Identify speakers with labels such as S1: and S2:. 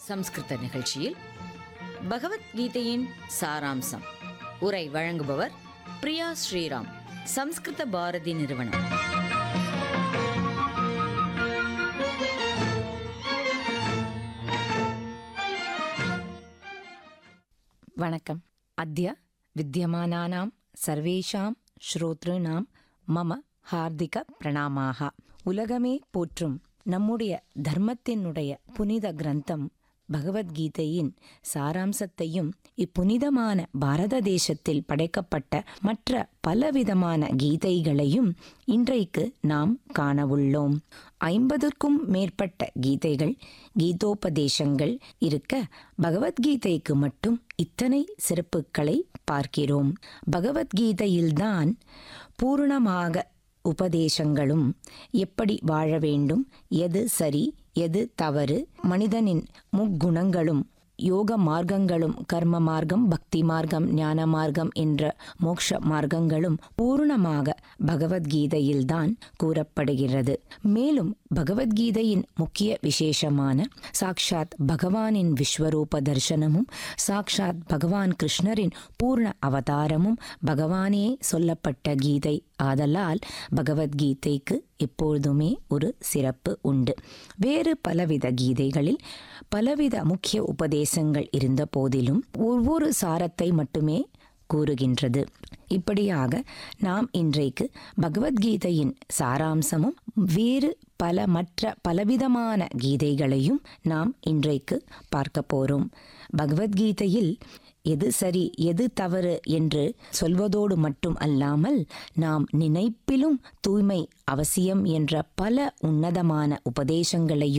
S1: சம்ஸ்கிருத நிகழ்ச்சியில் பகவத்கீதையின் சாராம்சம் உரை வழங்குபவர் பிரியா ஸ்ரீராம் சம்ஸ்கிருத பாரதி நிறுவனம்
S2: वणकम् अद्य विद्यमानानां सर्वेषां श्रोतॄणां மம ஹார்திக பிரணாமாக உலகமே போற்றும் நம்முடைய தர்மத்தினுடைய புனித கிரந்தம் பகவத்கீதையின் சாராம்சத்தையும் இப்புனிதமான பாரத தேசத்தில் படைக்கப்பட்ட மற்ற பலவிதமான கீதைகளையும் இன்றைக்கு நாம் காணவுள்ளோம் ஐம்பதுக்கும் மேற்பட்ட கீதைகள் கீதோபதேசங்கள் இருக்க பகவத்கீதைக்கு மட்டும் இத்தனை சிறப்புகளை பார்க்கிறோம் பகவத்கீதையில்தான் பூரணமாக உபதேசங்களும் எப்படி வாழ வேண்டும் எது சரி எது தவறு மனிதனின் முக்குணங்களும் யோக மார்க்கங்களும் கர்ம மார்க்கம் பக்தி மார்க்கம் ஞான மார்க்கம் என்ற மோக்ஷ மார்க்கங்களும் பூரணமாக பகவத்கீதையில்தான் கூறப்படுகிறது மேலும் பகவத்கீதையின் முக்கிய விசேஷமான சாக்ஷாத் பகவானின் விஸ்வரூப தரிசனமும் சாக்ஷாத் பகவான் கிருஷ்ணரின் பூர்ண அவதாரமும் பகவானே சொல்லப்பட்ட கீதை ஆதலால் பகவத்கீதைக்கு எப்பொழுதுமே ஒரு சிறப்பு உண்டு வேறு பலவித கீதைகளில் பலவித முக்கிய உபதேசங்கள் இருந்த போதிலும் ஒவ்வொரு சாரத்தை மட்டுமே கூறுகின்றது இப்படியாக நாம் இன்றைக்கு பகவத்கீதையின் சாராம்சமும் வேறு பல மற்ற பலவிதமான கீதைகளையும் நாம் இன்றைக்கு பார்க்க போறோம் பகவத்கீதையில் எது சரி எது தவறு என்று சொல்வதோடு மட்டும் அல்லாமல் நாம் நினைப்பிலும் தூய்மை அவசியம் என்ற பல உன்னதமான உபதேசங்களையும்